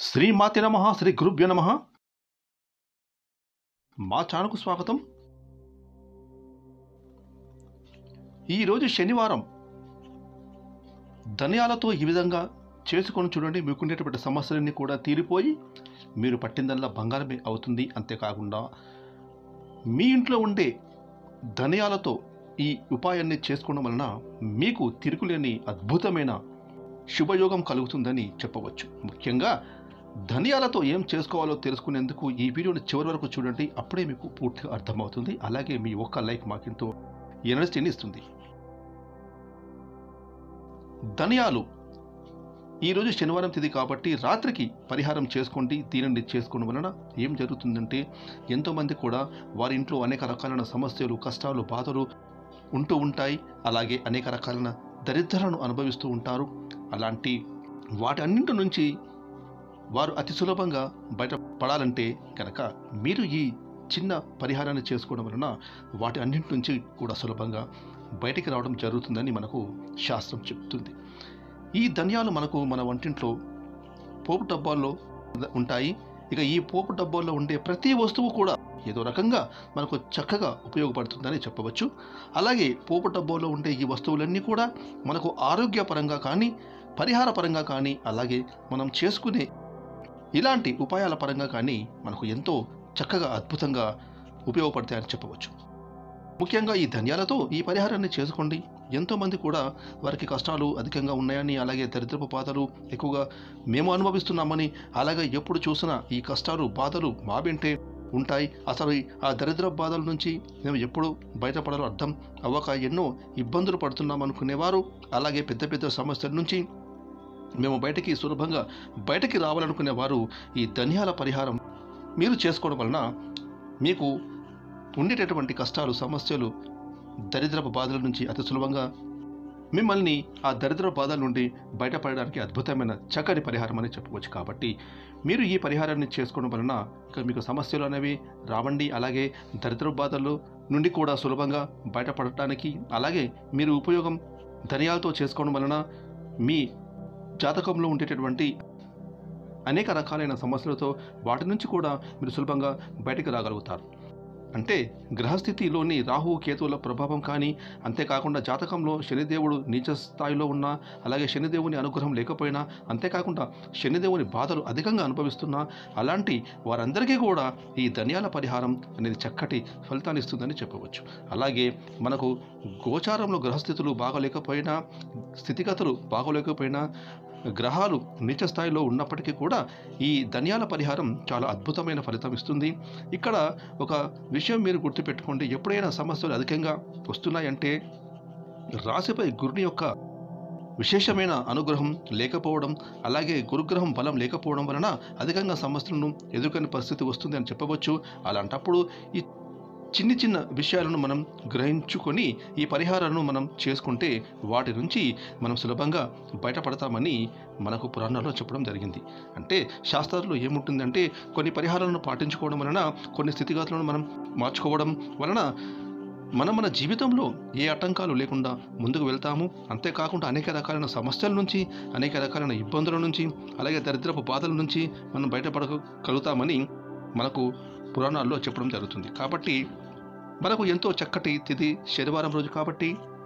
శ్రీమాతి నమ శ్రీ గురుభ్యో నమ మా ఛానల్కు స్వాగతం ఈరోజు శనివారం ధనియాలతో ఈ విధంగా చేసుకొని చూడండి మీకుండేటువంటి సమస్యలన్నీ కూడా తీరిపోయి మీరు పట్టిందల్లా బంగారమే అవుతుంది అంతేకాకుండా మీ ఇంట్లో ఉండే ధనియాలతో ఈ ఉపాయాన్ని చేసుకోవడం వలన మీకు తిరుగులేని అద్భుతమైన శుభయోగం కలుగుతుందని చెప్పవచ్చు ముఖ్యంగా ధనియాలతో ఏం చేసుకోవాలో తెలుసుకునేందుకు ఈ వీడియోని చివరి వరకు చూడండి అప్పుడే మీకు పూర్తిగా అర్థమవుతుంది అలాగే మీ ఒక్క లైక్ మాకెంతో ఎనర్జీని ఇస్తుంది ధనియాలు ఈరోజు శనివారం తిథి కాబట్టి రాత్రికి పరిహారం చేసుకోండి దీనిని చేసుకోవడం వలన ఏం జరుగుతుందంటే ఎంతోమంది కూడా వారి ఇంట్లో అనేక రకాలైన సమస్యలు కష్టాలు బాధలు ఉంటూ ఉంటాయి అలాగే అనేక రకాలైన దరిద్రాలను అనుభవిస్తూ ఉంటారు అలాంటి వాటి అన్నింటి నుంచి వారు అతి సులభంగా బయటపడాలంటే కనుక మీరు ఈ చిన్న పరిహారాన్ని చేసుకోవడం వలన వాటి అన్నింటి నుంచి కూడా సులభంగా బయటికి రావడం జరుగుతుందని మనకు శాస్త్రం చెప్తుంది ఈ ధనియాలు మనకు మన వంటింట్లో పోపు డబ్బాల్లో ఉంటాయి ఇక ఈ పోపు డబ్బాల్లో ఉండే ప్రతి వస్తువు కూడా ఏదో రకంగా మనకు చక్కగా ఉపయోగపడుతుందని చెప్పవచ్చు అలాగే పోపు డబ్బాలో ఉండే ఈ వస్తువులన్నీ కూడా మనకు ఆరోగ్యపరంగా కానీ పరిహార పరంగా కానీ అలాగే మనం చేసుకునే ఇలాంటి ఉపాయాల పరంగా కానీ మనకు ఎంతో చక్కగా అద్భుతంగా ఉపయోగపడతాయని చెప్పవచ్చు ముఖ్యంగా ఈ ధన్యాలతో ఈ పరిహారాన్ని చేసుకోండి ఎంతోమంది కూడా వారికి కష్టాలు అధికంగా ఉన్నాయని అలాగే దరిద్రపు బాధలు ఎక్కువగా మేము అనుభవిస్తున్నామని అలాగే ఎప్పుడు చూసినా ఈ కష్టాలు బాధలు మా వెంటే ఉంటాయి అసలు ఈ- ఆ దరిద్ర బాధల నుంచి మేము ఎప్పుడు బయటపడాలో అర్థం అవ్వక ఎన్నో ఇబ్బందులు పడుతున్నాం అనుకునేవారు అలాగే పెద్ద పెద్ద సమస్యల నుంచి మేము బయటికి సులభంగా బయటికి రావాలనుకునే వారు ఈ ధనియాల పరిహారం మీరు చేసుకోవడం వలన మీకు ఉండేటటువంటి కష్టాలు సమస్యలు దరిద్రపు బాధల నుంచి అతి సులభంగా మిమ్మల్ని ఆ దరిద్ర బాధల నుండి బయటపడడానికి అద్భుతమైన చక్కని పరిహారం అని చెప్పవచ్చు కాబట్టి మీరు ఈ పరిహారాన్ని చేసుకోవడం వలన ఇక మీకు సమస్యలు అనేవి రావండి అలాగే దరిద్ర బాధల నుండి కూడా సులభంగా బయటపడటానికి అలాగే మీరు ఉపయోగం ధనియాలతో చేసుకోవడం వలన మీ జాతకంలో ఉండేటటువంటి అనేక రకాలైన సమస్యలతో వాటి నుంచి కూడా మీరు సులభంగా బయటకు రాగలుగుతారు అంటే గ్రహస్థితిలోని రాహు కేతువుల ప్రభావం కానీ అంతేకాకుండా జాతకంలో శనిదేవుడు నీచ స్థాయిలో ఉన్నా అలాగే శనిదేవుని అనుగ్రహం లేకపోయినా అంతేకాకుండా శనిదేవుని బాధలు అధికంగా అనుభవిస్తున్నా అలాంటి వారందరికీ కూడా ఈ ధనియాల పరిహారం అనేది చక్కటి ఫలితాన్ని ఇస్తుందని చెప్పవచ్చు అలాగే మనకు గోచారంలో గ్రహస్థితులు బాగోలేకపోయినా స్థితిగతులు బాగోలేకపోయినా గ్రహాలు నీచ స్థాయిలో ఉన్నప్పటికీ కూడా ఈ ధనియాల పరిహారం చాలా అద్భుతమైన ఫలితం ఇస్తుంది ఇక్కడ ఒక విషయం మీరు గుర్తుపెట్టుకోండి ఎప్పుడైనా సమస్యలు అధికంగా వస్తున్నాయంటే రాశిపై గురుని యొక్క విశేషమైన అనుగ్రహం లేకపోవడం అలాగే గురుగ్రహం బలం లేకపోవడం వలన అధికంగా సమస్యలను ఎదుర్కొనే పరిస్థితి వస్తుంది అని చెప్పవచ్చు అలాంటప్పుడు ఈ చిన్న చిన్న విషయాలను మనం గ్రహించుకొని ఈ పరిహారాలను మనం చేసుకుంటే వాటి నుంచి మనం సులభంగా బయటపడతామని మనకు పురాణాల్లో చెప్పడం జరిగింది అంటే శాస్త్రాల్లో ఏముంటుందంటే కొన్ని పరిహారాలను పాటించుకోవడం వలన కొన్ని స్థితిగతులను మనం మార్చుకోవడం వలన మనం మన జీవితంలో ఏ ఆటంకాలు లేకుండా ముందుకు వెళ్తాము అంతేకాకుండా అనేక రకాలైన సమస్యల నుంచి అనేక రకాలైన ఇబ్బందుల నుంచి అలాగే దరిద్రపు బాధల నుంచి మనం బయటపడగలుగుతామని మనకు పురాణాల్లో చెప్పడం జరుగుతుంది కాబట్టి మనకు ఎంతో చక్కటి తిథి శనివారం రోజు కాబట్టి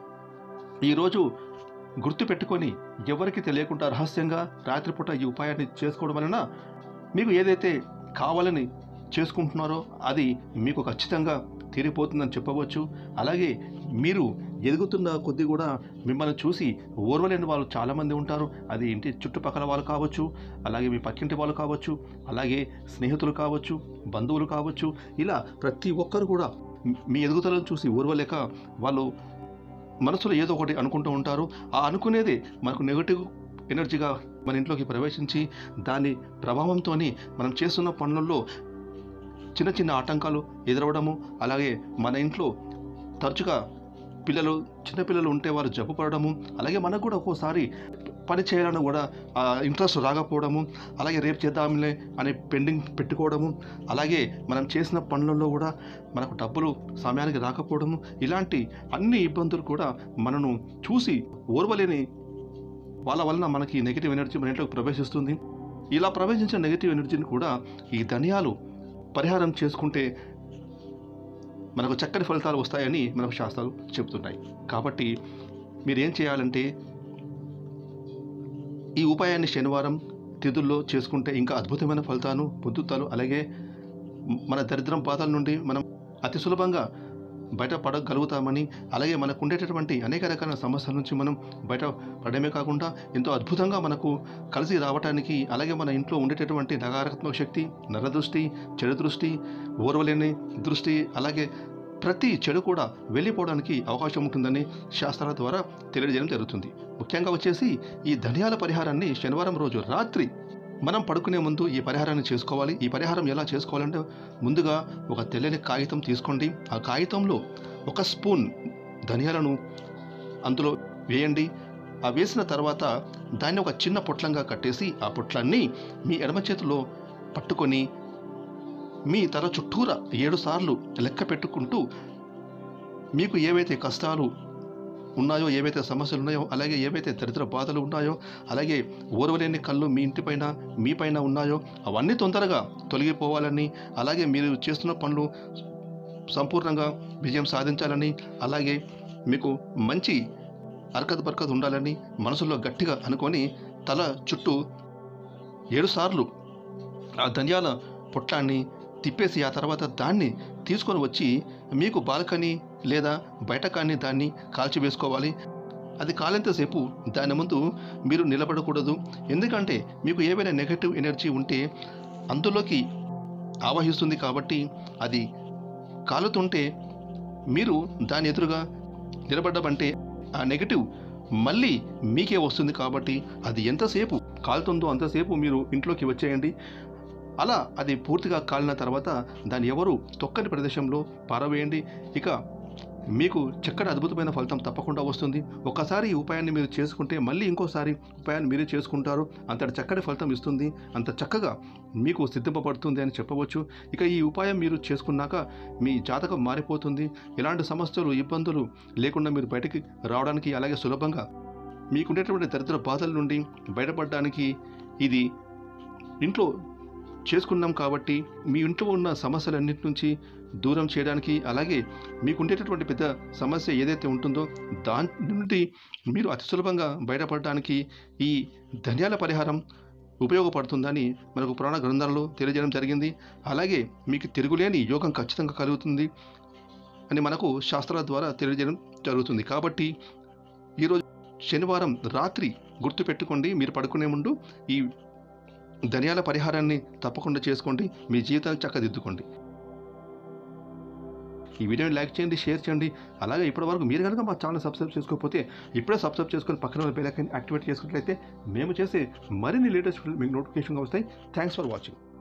ఈరోజు గుర్తుపెట్టుకొని ఎవరికి తెలియకుండా రహస్యంగా రాత్రిపూట ఈ ఉపాయాన్ని చేసుకోవడం వలన మీకు ఏదైతే కావాలని చేసుకుంటున్నారో అది మీకు ఖచ్చితంగా తీరిపోతుందని చెప్పవచ్చు అలాగే మీరు ఎదుగుతున్న కొద్దీ కూడా మిమ్మల్ని చూసి ఓర్వలేని వాళ్ళు చాలామంది ఉంటారు అది ఇంటి చుట్టుపక్కల వాళ్ళు కావచ్చు అలాగే మీ పక్కింటి వాళ్ళు కావచ్చు అలాగే స్నేహితులు కావచ్చు బంధువులు కావచ్చు ఇలా ప్రతి ఒక్కరు కూడా మీ ఎదుగుదలను చూసి ఓర్వలేక వాళ్ళు మనసులో ఏదో ఒకటి అనుకుంటూ ఉంటారు ఆ అనుకునేది మనకు నెగటివ్ ఎనర్జీగా మన ఇంట్లోకి ప్రవేశించి దాని ప్రభావంతో మనం చేస్తున్న పనులలో చిన్న చిన్న ఆటంకాలు ఎదురవడము అలాగే మన ఇంట్లో తరచుగా పిల్లలు చిన్నపిల్లలు ఉంటే వారు జబ్బు పడడము అలాగే మనకు కూడా ఒక్కోసారి పని చేయాలని కూడా ఆ ఇంట్రెస్ట్ రాకపోవడము అలాగే రేపు చేద్దాంలే అని పెండింగ్ పెట్టుకోవడము అలాగే మనం చేసిన పనులలో కూడా మనకు డబ్బులు సమయానికి రాకపోవడము ఇలాంటి అన్ని ఇబ్బందులు కూడా మనను చూసి ఓర్వలేని వాళ్ళ వలన మనకి నెగిటివ్ ఎనర్జీ మన ఇంట్లోకి ప్రవేశిస్తుంది ఇలా ప్రవేశించిన నెగిటివ్ ఎనర్జీని కూడా ఈ ధనియాలు పరిహారం చేసుకుంటే మనకు చక్కని ఫలితాలు వస్తాయని మనకు శాస్త్రాలు చెబుతున్నాయి కాబట్టి మీరు ఏం చేయాలంటే ఈ ఉపాయాన్ని శనివారం తిథుల్లో చేసుకుంటే ఇంకా అద్భుతమైన ఫలితాలు పొందుతారు అలాగే మన దరిద్రం బాధల నుండి మనం అతి సులభంగా బయటపడగలుగుతామని అలాగే మనకు ఉండేటటువంటి అనేక రకాల సమస్యల నుంచి మనం బయట పడమే కాకుండా ఎంతో అద్భుతంగా మనకు కలిసి రావటానికి అలాగే మన ఇంట్లో ఉండేటటువంటి నకారాత్మక శక్తి నరదృష్టి చెడు దృష్టి ఓర్వలేని దృష్టి అలాగే ప్రతి చెడు కూడా వెళ్ళిపోవడానికి అవకాశం ఉంటుందని శాస్త్రాల ద్వారా తెలియజేయడం జరుగుతుంది ముఖ్యంగా వచ్చేసి ఈ ధనియాల పరిహారాన్ని శనివారం రోజు రాత్రి మనం పడుకునే ముందు ఈ పరిహారాన్ని చేసుకోవాలి ఈ పరిహారం ఎలా చేసుకోవాలంటే ముందుగా ఒక తెల్లని కాగితం తీసుకోండి ఆ కాగితంలో ఒక స్పూన్ ధనియాలను అందులో వేయండి ఆ వేసిన తర్వాత దాన్ని ఒక చిన్న పొట్లంగా కట్టేసి ఆ పొట్లాన్ని మీ ఎడమ చేతిలో పట్టుకొని మీ తల చుట్టూరా ఏడు సార్లు లెక్క పెట్టుకుంటూ మీకు ఏవైతే కష్టాలు ఉన్నాయో ఏవైతే సమస్యలు ఉన్నాయో అలాగే ఏవైతే దరిద్ర బాధలు ఉన్నాయో అలాగే ఓర్వలేని కళ్ళు మీ ఇంటిపైన మీపైన ఉన్నాయో అవన్నీ తొందరగా తొలగిపోవాలని అలాగే మీరు చేస్తున్న పనులు సంపూర్ణంగా విజయం సాధించాలని అలాగే మీకు మంచి అరకత్ బరకత్ ఉండాలని మనసులో గట్టిగా అనుకొని తల చుట్టూ ఏడుసార్లు ఆ ధనియాల పొట్లాన్ని తిప్పేసి ఆ తర్వాత దాన్ని తీసుకొని వచ్చి మీకు బాల్కనీ లేదా బయట కానీ దాన్ని కాల్చి వేసుకోవాలి అది కాలేంతసేపు దాని ముందు మీరు నిలబడకూడదు ఎందుకంటే మీకు ఏవైనా నెగటివ్ ఎనర్జీ ఉంటే అందులోకి ఆవహిస్తుంది కాబట్టి అది కాలుతుంటే మీరు దాని ఎదురుగా నిలబడ్డమంటే ఆ నెగటివ్ మళ్ళీ మీకే వస్తుంది కాబట్టి అది ఎంతసేపు కాలుతుందో అంతసేపు మీరు ఇంట్లోకి వచ్చేయండి అలా అది పూర్తిగా కాలిన తర్వాత దాన్ని ఎవరు తొక్కని ప్రదేశంలో పారవేయండి ఇక మీకు చక్కటి అద్భుతమైన ఫలితం తప్పకుండా వస్తుంది ఒక్కసారి ఈ ఉపాయాన్ని మీరు చేసుకుంటే మళ్ళీ ఇంకోసారి ఉపాయాన్ని మీరే చేసుకుంటారు అంతటి చక్కటి ఫలితం ఇస్తుంది అంత చక్కగా మీకు సిద్ధింపబడుతుంది అని చెప్పవచ్చు ఇక ఈ ఉపాయం మీరు చేసుకున్నాక మీ జాతకం మారిపోతుంది ఎలాంటి సమస్యలు ఇబ్బందులు లేకుండా మీరు బయటికి రావడానికి అలాగే సులభంగా మీకుండేటువంటి దరిద్ర బాధల నుండి బయటపడడానికి ఇది ఇంట్లో చేసుకున్నాం కాబట్టి మీ ఇంట్లో ఉన్న సమస్యలన్నిటి నుంచి దూరం చేయడానికి అలాగే మీకు ఉండేటటువంటి పెద్ద సమస్య ఏదైతే ఉంటుందో దాని నుండి మీరు అతి సులభంగా బయటపడడానికి ఈ ధనియాల పరిహారం ఉపయోగపడుతుందని మనకు పురాణ గ్రంథాలలో తెలియజేయడం జరిగింది అలాగే మీకు తిరుగులేని యోగం ఖచ్చితంగా కలుగుతుంది అని మనకు శాస్త్రాల ద్వారా తెలియజేయడం జరుగుతుంది కాబట్టి ఈరోజు శనివారం రాత్రి గుర్తుపెట్టుకోండి మీరు పడుకునే ముందు ఈ ధనియాల పరిహారాన్ని తప్పకుండా చేసుకోండి మీ జీవితాన్ని చక్కదిద్దుకోండి ఈ వీడియోని లైక్ చేయండి షేర్ చేయండి అలాగే ఇప్పటివరకు మీరు కనుక మా ఛానల్ సబ్స్క్రైబ్ చేసుకోకపోతే ఇప్పుడే సబ్స్క్రైబ్ చేసుకొని పక్కన బెల్ ఐకాన్ యాక్టివేట్ చేసుకున్నట్లయితే మేము చేసే మరిన్ని లేటెస్ట్ మీకు నోటిఫికేషన్గా వస్తాయి థ్యాంక్స్ ఫర్ వాచింగ్